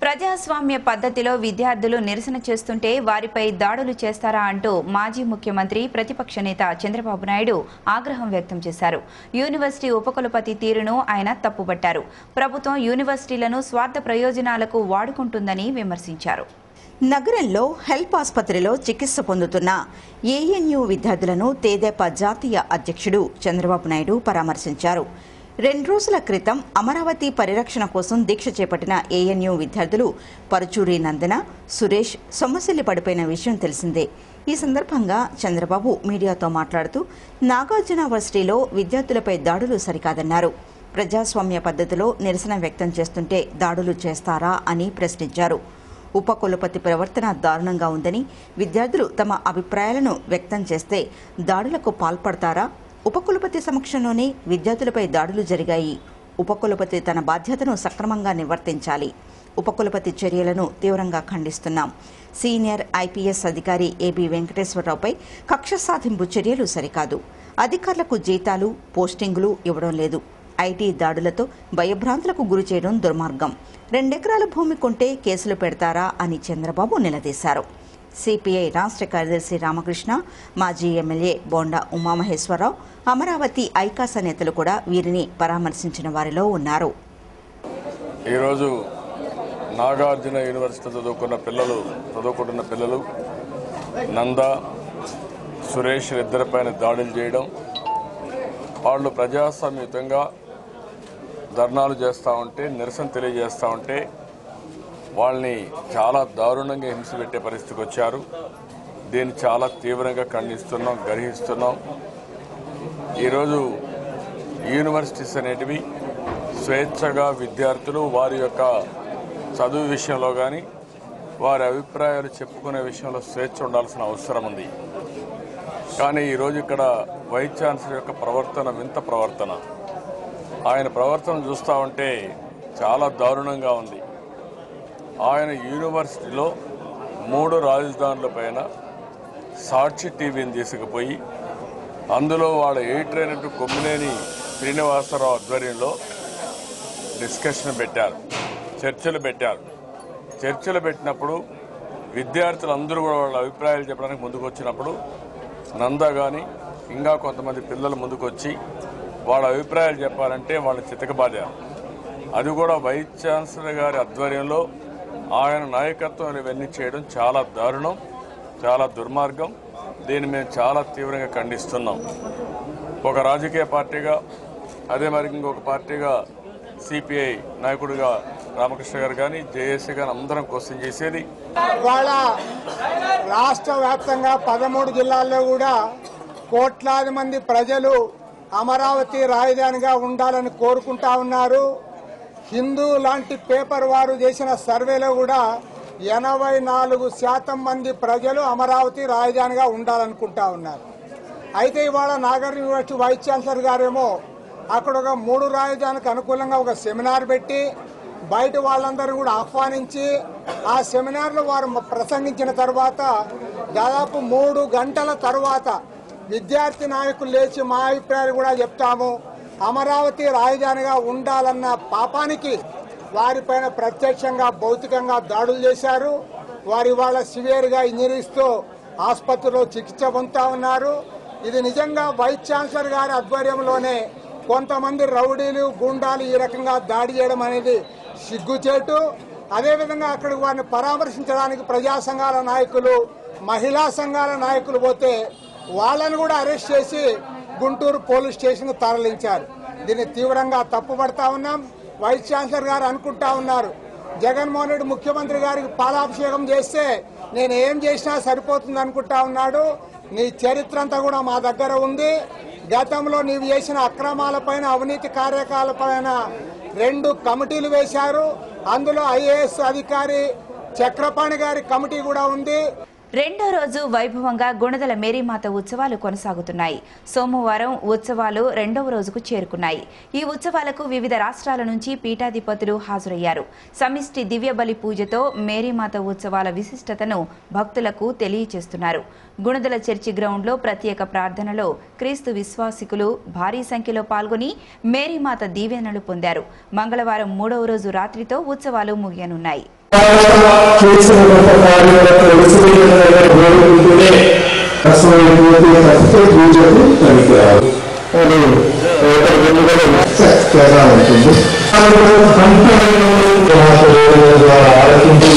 ప్రజాస్వామ్య పద్ధతిలో విద్యార్థులు నిరసన చేస్తుంటే వారిపై దాడులు చేస్తారా అంటూ మాజీ ముఖ్యమంత్రి ప్రతిపక్ష నేత చంద్రబాబు నాయుడు ఆగ్రహం వ్యక్తం చేశారు యూనివర్సిటీ ఉపకులపతి తీరును ఆయన తప్పుబట్టారు ప్రభుత్వం యూనివర్సిటీలను స్వార్థ ప్రయోజనాలకు వాడుకుంటుందని విమర్శించారు నగరంలో హెల్ప్ ఆసుపత్రిలో చికిత్స పొందుతున్న ఏఎన్యూ విద్యార్థులను తేదేపా జాతీయ అధ్యక్షుడు చంద్రబాబు నాయుడు పరామర్శించారు రెండు రోజుల క్రితం అమరావతి పరిరక్షణ కోసం దీక్ష చేపట్టిన ఏఎన్యూ విద్యార్థులు పరుచూరి నందన సురేష్ సొమ్మసిల్లి పడిపోయిన విషయం తెలిసిందే ఈ సందర్భంగా చంద్రబాబు మీడియాతో మాట్లాడుతూ నాగార్జున వర్సిటీలో విద్యార్థులపై దాడులు సరికాదన్నారు ప్రజాస్వామ్య పద్ధతిలో నిరసన వ్యక్తం చేస్తుంటే దాడులు చేస్తారా అని ప్రశ్నించారు ఉపకులపతి ప్రవర్తన దారుణంగా ఉందని విద్యార్థులు తమ అభిప్రాయాలను వ్యక్తం చేస్తే దాడులకు పాల్పడతారా ఉపకులపతి సమక్షంలోనే విద్యార్థులపై దాడులు జరిగాయి ఉపకులపతి తన బాధ్యతను సక్రమంగా నిర్వర్తించాలి ఉపకులపతి చర్యలను తీవ్రంగా ఖండిస్తున్నాం సీనియర్ ఐపీఎస్ అధికారి ఏబీ వెంకటేశ్వరరావుపై కక్ష సాధింపు చర్యలు సరికాదు అధికారులకు జీతాలు పోస్టింగులు ఇవ్వడం లేదు ఐటీ దాడులతో భయభ్రాంతులకు గురి చేయడం దుర్మార్గం రెండెకరాల భూమి కొంటే కేసులు పెడతారా అని చంద్రబాబు నిలదీశారు సిపిఐ రాష్ట్ర కార్యదర్శి రామకృష్ణ మాజీ ఎమ్మెల్యే బోండా ఉమామహేశ్వరరావు అమరావతి ఐకాస నేతలు కూడా వీరిని పరామర్శించిన వారిలో ఉన్నారు ఈరోజు నాగార్జున యూనివర్సిటీ చదువుకున్న పిల్లలు చదువుకుంటున్న పిల్లలు నంద సురేష్ ఇద్దరిపైన దాడులు చేయడం వాళ్ళు ప్రజాస్వామ్యుతంగా ధర్నాలు చేస్తూ ఉంటే నిరసన తెలియజేస్తూ ఉంటే వాళ్ళని చాలా దారుణంగా హింస పెట్టే పరిస్థితికి వచ్చారు దీన్ని చాలా తీవ్రంగా ఖండిస్తున్నాం గర్హిస్తున్నాం ఈరోజు యూనివర్సిటీస్ అనేటివి స్వేచ్ఛగా విద్యార్థులు వారి యొక్క చదువు విషయంలో కానీ వారి అభిప్రాయాలు చెప్పుకునే విషయంలో స్వేచ్ఛ ఉండాల్సిన అవసరం ఉంది కానీ ఈరోజు ఇక్కడ వైస్ ఛాన్సలర్ యొక్క ప్రవర్తన వింత ప్రవర్తన ఆయన ప్రవర్తన చూస్తూ ఉంటే చాలా దారుణంగా ఉంది ఆయన యూనివర్సిటీలో మూడు రాజధానుల పైన సాక్షి టీవీని తీసుకుపోయి అందులో వాళ్ళ ఎయిటర్ అయినట్టు కొమ్మినేని శ్రీనివాసరావు ఆధ్వర్యంలో డిస్కషన్ పెట్టారు చర్చలు పెట్టారు చర్చలు పెట్టినప్పుడు విద్యార్థులందరూ కూడా వాళ్ళ అభిప్రాయాలు చెప్పడానికి ముందుకు వచ్చినప్పుడు నంద కానీ ఇంకా కొంతమంది పిల్లలు ముందుకొచ్చి వాళ్ళ అభిప్రాయాలు చెప్పాలంటే వాళ్ళ చితకబాదారు అది కూడా వైస్ ఛాన్సలర్ గారి ఆధ్వర్యంలో ఆయన నాయకత్వం ఇవన్నీ చేయడం చాలా దారుణం చాలా దుర్మార్గం దీన్ని మేము చాలా తీవ్రంగా ఖండిస్తున్నాం ఒక రాజకీయ పార్టీగా అదే మరి ఇంకొక పార్టీగా సిపిఐ నాయకుడిగా రామకృష్ణ గారు కానీ జేఏసీ కానీ అందరం క్వశ్చన్ చేసేది ఇవాళ రాష్ట్ర వ్యాప్తంగా పదమూడు జిల్లాల్లో కూడా కోట్లాది మంది ప్రజలు అమరావతి రాజధానిగా ఉండాలని కోరుకుంటా ఉన్నారు హిందూ లాంటి పేపర్ వారు చేసిన సర్వేలో కూడా ఎనభై నాలుగు శాతం మంది ప్రజలు అమరావతి రాజధానిగా ఉండాలనుకుంటా ఉన్నారు అయితే ఇవాళ నాగర్ యూనివర్సిటీ వైస్ ఛాన్సలర్ గారేమో అక్కడ ఒక మూడు రాజధానికి అనుకూలంగా ఒక సెమినార్ పెట్టి బయట వాళ్ళందరూ కూడా ఆహ్వానించి ఆ సెమినార్లో వారు మ- ప్రసంగించిన తర్వాత దాదాపు మూడు గంటల తర్వాత విద్యార్థి నాయకులు లేచి మా అభిప్రాయాలు కూడా చెప్తాము అమరావతి రాజధానిగా ఉండాలన్న పాపానికి వారిపైన ప్రత్యక్షంగా భౌతికంగా దాడులు చేశారు వారి వాళ్ళ సివియర్గా ఇంజనీర్స్తో ఆసుపత్రిలో చికిత్స పొందుతా ఉన్నారు ఇది నిజంగా వైస్ ఛాన్సలర్ గారి ఆధ్వర్యంలోనే కొంతమంది రౌడీలు గుండాలు ఈ రకంగా దాడి చేయడం అనేది సిగ్గుచేటు అదేవిధంగా అక్కడికి వారిని పరామర్శించడానికి ప్రజా సంఘాల నాయకులు మహిళా సంఘాల నాయకులు పోతే వాళ్ళని కూడా అరెస్ట్ చేసి గుంటూరు పోలీస్ స్టేషన్ తరలించారు దీన్ని తీవ్రంగా తప్పుపడతా ఉన్నాం వైస్ ఛాన్సలర్ గారు అనుకుంటా ఉన్నారు జగన్మోహన్ రెడ్డి ముఖ్యమంత్రి గారికి పాలాభిషేకం చేస్తే నేను ఏం చేసినా సరిపోతుంది అనుకుంటా ఉన్నాడు నీ చరిత్ర అంతా కూడా మా దగ్గర ఉంది గతంలో నీవు చేసిన అక్రమాలపైన అవినీతి కార్యకలాపాలపైన రెండు కమిటీలు వేశారు అందులో ఐఏఎస్ అధికారి చక్రపాణి గారి కమిటీ కూడా ఉంది రెండో రోజు వైభవంగా గుణదల మేరీమాత ఉత్సవాలు కొనసాగుతున్నాయి సోమవారం ఉత్సవాలు రెండవ రోజుకు చేరుకున్నాయి ఈ ఉత్సవాలకు వివిధ రాష్ట్రాల నుంచి పీఠాధిపతులు హాజరయ్యారు సమిష్టి దివ్యబలి పూజతో మేరీమాత ఉత్సవాల విశిష్టతను భక్తులకు తెలియచేస్తున్నారు గుణదల చర్చి గ్రౌండ్లో ప్రత్యేక ప్రార్థనలో క్రీస్తు విశ్వాసికులు భారీ సంఖ్యలో పాల్గొని మేరీమాత దీవెనలు పొందారు మంగళవారం మూడవ రోజు రాత్రితో ఉత్సవాలు ముగియనున్నాయి చేసిన గొప్ప కార్యాలకు విశ్వవిద్యాలయంగా కోరుకుంటూనే అసమైపోతే తప్పితే పూజకు పనికిరాదు అది ఒక ఎన్నికల తేడా ఉంటుంది ద్వారా ఆలోచించి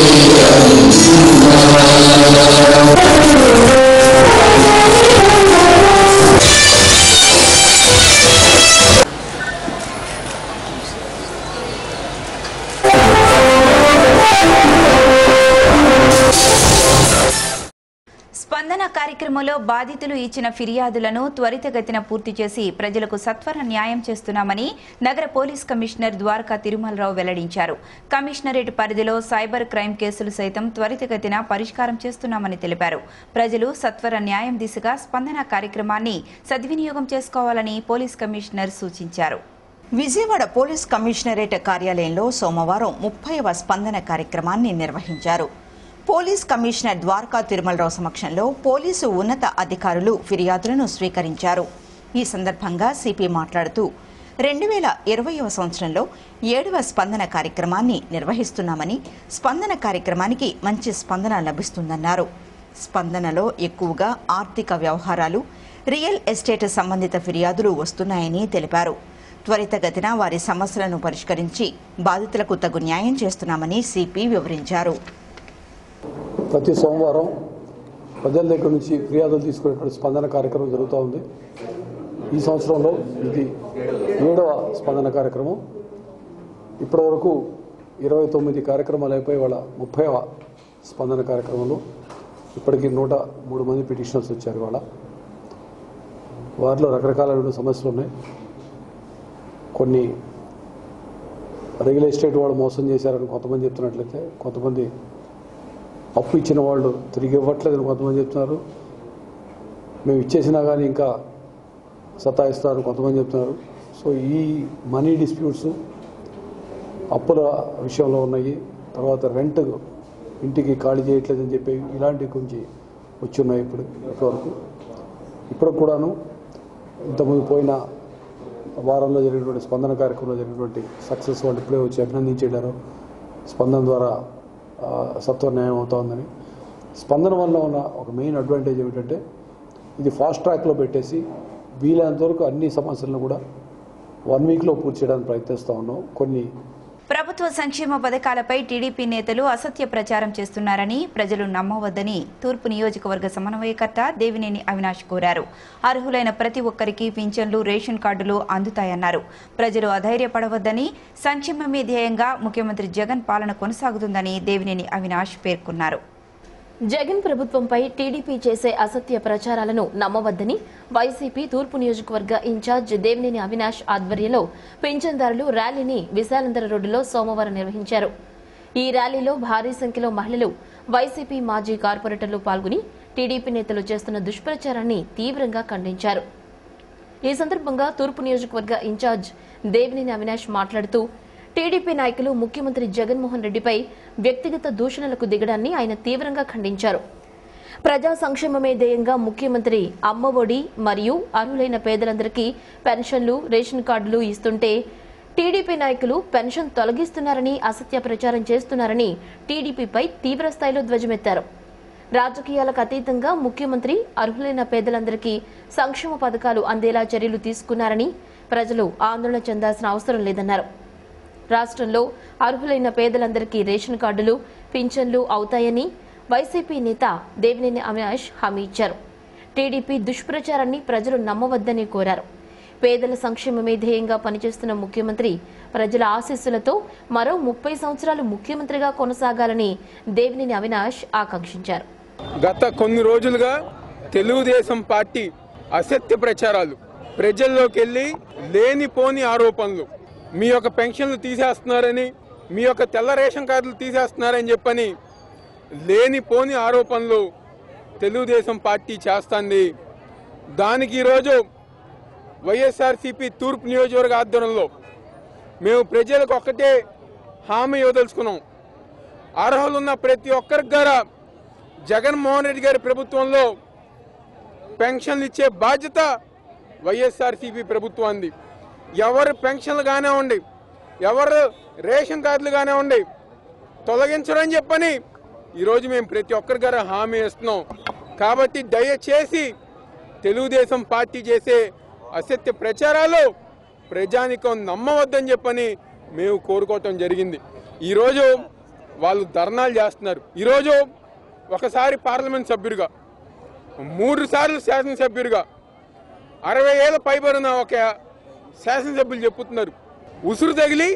స్పందన కార్యక్రమంలో బాధితులు ఇచ్చిన ఫిర్యాదులను త్వరితగతిన పూర్తి చేసి ప్రజలకు సత్వర న్యాయం చేస్తున్నామని నగర పోలీస్ కమిషనర్ ద్వారకా తిరుమలరావు వెల్లడించారు కమిషనరేట్ పరిధిలో సైబర్ క్రైమ్ కేసులు సైతం త్వరితగతిన పరిష్కారం చేస్తున్నామని తెలిపారు ప్రజలు సత్వర న్యాయం దిశగా స్పందన కార్యక్రమాన్ని సద్వినియోగం చేసుకోవాలని పోలీస్ కమిషనర్ సూచించారు విజయవాడ పోలీస్ కమిషనరేట్ కార్యాలయంలో సోమవారం ముప్పైవ స్పందన కార్యక్రమాన్ని నిర్వహించారు పోలీస్ కమిషనర్ ద్వారకా తిరుమలరావు సమక్షంలో పోలీసు ఉన్నత అధికారులు ఫిర్యాదులను స్వీకరించారు ఈ సందర్భంగా సిపి మాట్లాడుతూ రెండు వేల ఇరవైవ సంవత్సరంలో ఏడవ స్పందన కార్యక్రమాన్ని నిర్వహిస్తున్నామని స్పందన కార్యక్రమానికి మంచి స్పందన లభిస్తుందన్నారు స్పందనలో ఎక్కువగా ఆర్థిక వ్యవహారాలు రియల్ ఎస్టేట్ సంబంధిత ఫిర్యాదులు వస్తున్నాయని తెలిపారు త్వరితగతిన వారి సమస్యలను పరిష్కరించి బాధితులకు తగు న్యాయం చేస్తున్నామని సిపి వివరించారు ప్రతి సోమవారం ప్రజల దగ్గర నుంచి ఫిర్యాదులు తీసుకునేటువంటి స్పందన కార్యక్రమం జరుగుతూ ఉంది ఈ సంవత్సరంలో ఇది ఏడవ స్పందన కార్యక్రమం ఇప్పటివరకు ఇరవై తొమ్మిది కార్యక్రమాలు అయిపోయి వాళ్ళ ముప్పైవ స్పందన కార్యక్రమంలో ఇప్పటికి నూట మూడు మంది పిటిషనర్స్ వచ్చారు ఇవాళ వారిలో రకరకాలైన సమస్యలు ఉన్నాయి కొన్ని రియల్ ఎస్టేట్ వాళ్ళు మోసం చేశారని కొంతమంది చెప్తున్నట్లయితే కొంతమంది అప్పు ఇచ్చిన వాళ్ళు తిరిగి ఇవ్వట్లేదని కొంతమంది చెప్తున్నారు మేము ఇచ్చేసినా కానీ ఇంకా సతాయిస్తారు కొంతమంది చెప్తున్నారు సో ఈ మనీ డిస్ప్యూట్స్ అప్పుల విషయంలో ఉన్నాయి తర్వాత రెంట్ ఇంటికి ఖాళీ చేయట్లేదని చెప్పి ఇలాంటివి కొంచెం వచ్చి ఉన్నాయి ఇప్పుడు ఇప్పటివరకు ఇప్పుడు కూడాను ఇంతకుముందు పోయిన వారంలో జరిగినటువంటి స్పందన కార్యక్రమంలో జరిగినటువంటి సక్సెస్ వాళ్ళు ఇప్పుడే వచ్చి అభినందించారు స్పందన ద్వారా ఆ, సత్వర న్యాయం అవుతోందని స్పందన వల్ల ఉన్న ఒక మెయిన్ అడ్వాంటేజ్ ఏమిటంటే ఇది ఫాస్ట్ ట్రాక్లో పెట్టేసి వీలైనంత వరకు అన్ని సమస్యలను కూడా వన్ వీక్లో పూర్తి చేయడానికి ప్రయత్నిస్తూ ఉన్నాం కొన్ని ప్రభుత్వ సంక్షేమ పథకాలపై టీడీపీ నేతలు అసత్య ప్రచారం చేస్తున్నారని ప్రజలు నమ్మవద్దని తూర్పు నియోజకవర్గ సమన్వయకర్త దేవినేని అవినాష్ కోరారు అర్హులైన ప్రతి ఒక్కరికి పింఛన్లు రేషన్ కార్డులు అందుతాయన్నారు ప్రజలు అధైర్యపడవద్దని సంక్షేమమే ధ్యేయంగా ముఖ్యమంత్రి జగన్ పాలన కొనసాగుతుందని దేవినేని అవినాష్ పేర్కొన్నారు జగన్ ప్రభుత్వంపై టీడీపీ చేసే అసత్య ప్రచారాలను నమ్మవద్దని వైసీపీ తూర్పు నియోజకవర్గ ఇన్ఛార్జ్ దేవినేని అవినాష్ ఆధ్వర్యంలో పింఛన్దారులు ర్యాలీని విశాలందర రోడ్డులో సోమవారం నిర్వహించారు ఈ ర్యాలీలో భారీ సంఖ్యలో మహిళలు వైసీపీ మాజీ కార్పొరేటర్లు పాల్గొని టీడీపీ నేతలు చేస్తున్న దుష్ప్రచారాన్ని తీవ్రంగా ఖండించారు ఈ సందర్భంగా తూర్పు నియోజకవర్గ ఇన్ఛార్జ్ దేవినేని అవినాష్ మాట్లాడుతూ టీడీపీ నాయకులు ముఖ్యమంత్రి జగన్మోహన్ రెడ్డిపై వ్యక్తిగత దూషణలకు దిగడాన్ని ఆయన తీవ్రంగా ఖండించారు ప్రజా సంక్షేమమే ధ్యేయంగా ముఖ్యమంత్రి అమ్మఒడి మరియు అర్హులైన పేదలందరికీ పెన్షన్లు రేషన్ కార్డులు ఇస్తుంటే టీడీపీ నాయకులు పెన్షన్ తొలగిస్తున్నారని అసత్య ప్రచారం చేస్తున్నారని టీడీపీపై తీవ్ర స్థాయిలో ధ్వజమెత్తారు రాజకీయాలకు అతీతంగా ముఖ్యమంత్రి అర్హులైన పేదలందరికీ సంక్షేమ పథకాలు అందేలా చర్యలు తీసుకున్నారని ప్రజలు ఆందోళన చెందాల్సిన అవసరం లేదన్నారు రాష్ట్రంలో అర్హులైన పేదలందరికీ రేషన్ కార్డులు పింఛన్లు అవుతాయని వైసీపీ నేత దేవినేని అవినాష్ హామీ ఇచ్చారు టీడీపీ దుష్ప్రచారాన్ని ప్రజలు నమ్మవద్దని కోరారు పేదల సంక్షేమమే ధ్యేయంగా పనిచేస్తున్న ముఖ్యమంత్రి ప్రజల ఆశీస్సులతో మరో ముప్పై సంవత్సరాలు ముఖ్యమంత్రిగా కొనసాగాలని దేవినేని అవినాష్ ఆకాంక్షించారు గత కొన్ని రోజులుగా తెలుగుదేశం పార్టీ అసత్య ప్రచారాలు ప్రజల్లోకి వెళ్ళి లేనిపోని ఆరోపణలు మీ యొక్క పెన్షన్లు తీసేస్తున్నారని మీ యొక్క తెల్ల రేషన్ కార్డులు తీసేస్తున్నారని చెప్పని లేనిపోని ఆరోపణలు తెలుగుదేశం పార్టీ చేస్తుంది దానికి ఈరోజు వైఎస్ఆర్సీపీ తూర్పు నియోజకవర్గ ఆధ్వర్యంలో మేము ప్రజలకు ఒక్కటే హామీ ఇవ్వదలుచుకున్నాం అర్హులున్న ప్రతి ఒక్కరికి ద్వారా జగన్మోహన్ రెడ్డి గారి ప్రభుత్వంలో పెన్షన్లు ఇచ్చే బాధ్యత వైఎస్ఆర్సీపీ ప్రభుత్వాన్ని ఎవరు పెన్షన్లు కానివ్వండి ఎవరు రేషన్ కార్డులు కానివ్వండి తొలగించరని చెప్పని ఈరోజు మేము ప్రతి ఒక్కరి గారు హామీ ఇస్తున్నాం కాబట్టి దయచేసి తెలుగుదేశం పార్టీ చేసే అసత్య ప్రచారాలు ప్రజానికం నమ్మవద్దని చెప్పని మేము కోరుకోవటం జరిగింది ఈరోజు వాళ్ళు ధర్నాలు చేస్తున్నారు ఈరోజు ఒకసారి పార్లమెంట్ సభ్యుడిగా మూడు సార్లు శాసనసభ్యుడిగా అరవై ఏళ్ళ పైబడిన ఒక శాసనసభ్యులు చెప్పుతున్నారు ఉసురు తగిలి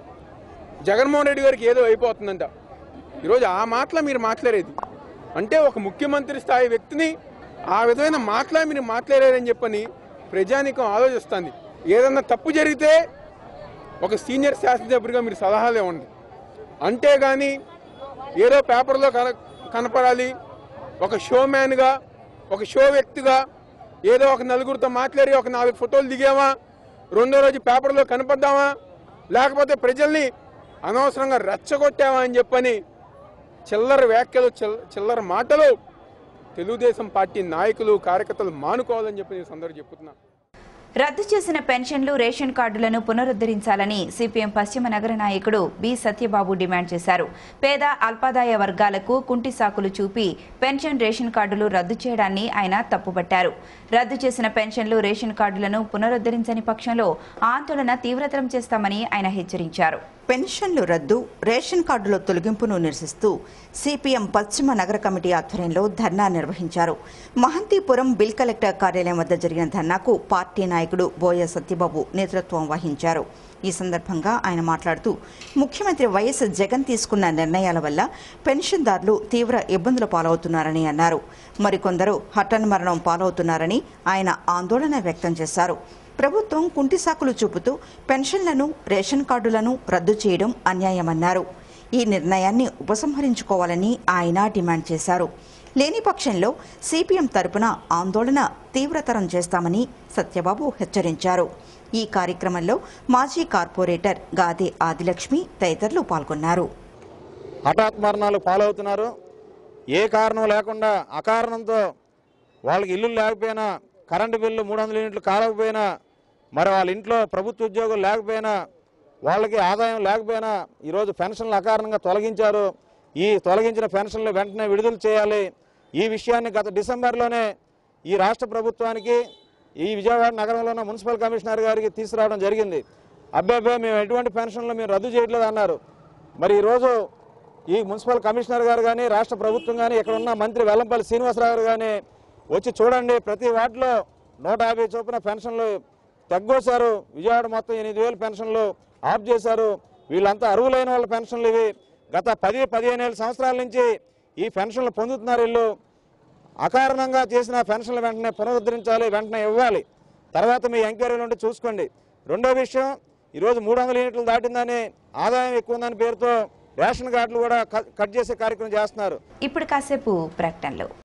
జగన్మోహన్ రెడ్డి గారికి ఏదో అయిపోతుందంట ఈరోజు ఆ మాటల మీరు మాట్లాడేది అంటే ఒక ముఖ్యమంత్రి స్థాయి వ్యక్తిని ఆ విధమైన మాటలా మీరు మాట్లాడారని చెప్పని ప్రజానికం ఆలోచిస్తుంది ఏదన్నా తప్పు జరిగితే ఒక సీనియర్ శాసనసభ్యుడిగా మీరు సలహాలు ఇవ్వండి అంతేగాని ఏదో పేపర్లో కన కనపడాలి ఒక షో మ్యాన్గా ఒక షో వ్యక్తిగా ఏదో ఒక నలుగురితో మాట్లాడి ఒక నాలుగు ఫోటోలు దిగామా రెండో రోజు పేపర్లో కనపడ్డామా లేకపోతే ప్రజల్ని అనవసరంగా రెచ్చగొట్టామా అని చెప్పని చిల్లర వ్యాఖ్యలు చిల్- చిల్లర మాటలు తెలుగుదేశం పార్టీ నాయకులు కార్యకర్తలు మానుకోవాలని చెప్పి నేను సందర్భం చెప్తున్నా రద్దు చేసిన పెన్షన్లు రేషన్ కార్డులను పునరుద్ధరించాలని సిపిఎం పశ్చిమ నగర నాయకుడు బి సత్యబాబు డిమాండ్ చేశారు పేద అల్పాదాయ వర్గాలకు కుంటి సాకులు చూపి పెన్షన్ రేషన్ కార్డులు రద్దు చేయడాన్ని ఆయన తప్పుపట్టారు రద్దు చేసిన పెన్షన్లు రేషన్ కార్డులను పునరుద్ధరించని పక్షంలో ఆందోళన తీవ్రతరం చేస్తామని ఆయన హెచ్చరించారు పెన్షన్లు రద్దు రేషన్ కార్డుల తొలగింపును నిరసిస్తూ సిపిఎం పశ్చిమ నగర కమిటీ ఆధ్వర్యంలో ధర్నా నిర్వహించారు మహంతీపురం బిల్ కలెక్టర్ కార్యాలయం వద్ద జరిగిన ధర్నాకు పార్టీ నాయకుడు బోయ సత్యబాబు నేతృత్వం వహించారు ఈ సందర్భంగా ఆయన మాట్లాడుతూ ముఖ్యమంత్రి వైఎస్ జగన్ తీసుకున్న నిర్ణయాల వల్ల పెన్షన్దారులు తీవ్ర ఇబ్బందుల పాలవుతున్నారని అన్నారు మరికొందరు హఠన్మరణం పాలవుతున్నారని ఆయన ఆందోళన వ్యక్తం చేశారు ప్రభుత్వం కుంటి సాకులు చూపుతూ పెన్షన్లను రేషన్ కార్డులను రద్దు చేయడం అన్యాయమన్నారు ఈ నిర్ణయాన్ని ఉపసంహరించుకోవాలని ఆయన డిమాండ్ చేశారు లేని పక్షంలో సిపిఎం తరపున ఆందోళన తీవ్రతరం చేస్తామని సత్యబాబు హెచ్చరించారు ఈ కార్యక్రమంలో మాజీ కార్పొరేటర్ గాదే ఆదిలక్ష్మి తదితరులు పాల్గొన్నారు హఠాత్ మరణాలు పాలవుతున్నారు ఏ కారణం లేకుండా అకారణంతో వాళ్ళకి ఇల్లు లేకపోయినా కరెంటు బిల్లు మూడు వందల యూనిట్లు కాలకపోయినా మరి వాళ్ళ ఇంట్లో ప్రభుత్వ ఉద్యోగులు లేకపోయినా వాళ్ళకి ఆదాయం లేకపోయినా ఈరోజు పెన్షన్లు అకారణంగా తొలగించారు ఈ తొలగించిన పెన్షన్లు వెంటనే విడుదల చేయాలి ఈ విషయాన్ని గత డిసెంబర్లోనే ఈ రాష్ట్ర ప్రభుత్వానికి ఈ విజయవాడ నగరంలో ఉన్న మున్సిపల్ కమిషనర్ గారికి తీసుకురావడం జరిగింది అబ్బాబ్బే మేము ఎటువంటి పెన్షన్లు మేము రద్దు చేయట్లేదు అన్నారు మరి ఈరోజు ఈ మున్సిపల్ కమిషనర్ గారు కానీ రాష్ట్ర ప్రభుత్వం కానీ ఇక్కడ ఉన్న మంత్రి వెల్లంపల్లి శ్రీనివాసరావు గారు కానీ వచ్చి చూడండి ప్రతి వార్డులో నూట యాభై చొప్పున పెన్షన్లు తగ్గోశారు విజయవాడ మొత్తం ఎనిమిది వేలు పెన్షన్లు ఆఫ్ చేశారు వీళ్ళంతా అర్హులైన వాళ్ళ పెన్షన్లు ఇవి గత పది పదిహేను ఏళ్ళ సంవత్సరాల నుంచి ఈ పెన్షన్లు పొందుతున్నారు వీళ్ళు అకారణంగా చేసిన పెన్షన్లు వెంటనే పునరుద్ధరించాలి వెంటనే ఇవ్వాలి తర్వాత మీ ఎంక్వైరీ నుండి చూసుకోండి రెండో విషయం ఈరోజు మూడు వందల యూనిట్లు దాటిందని ఆదాయం ఎక్కువ ఉందని పేరుతో రేషన్ కార్డులు కూడా కట్ చేసే కార్యక్రమం చేస్తున్నారు ఇప్పుడు కాసేపు ప్రకటనలు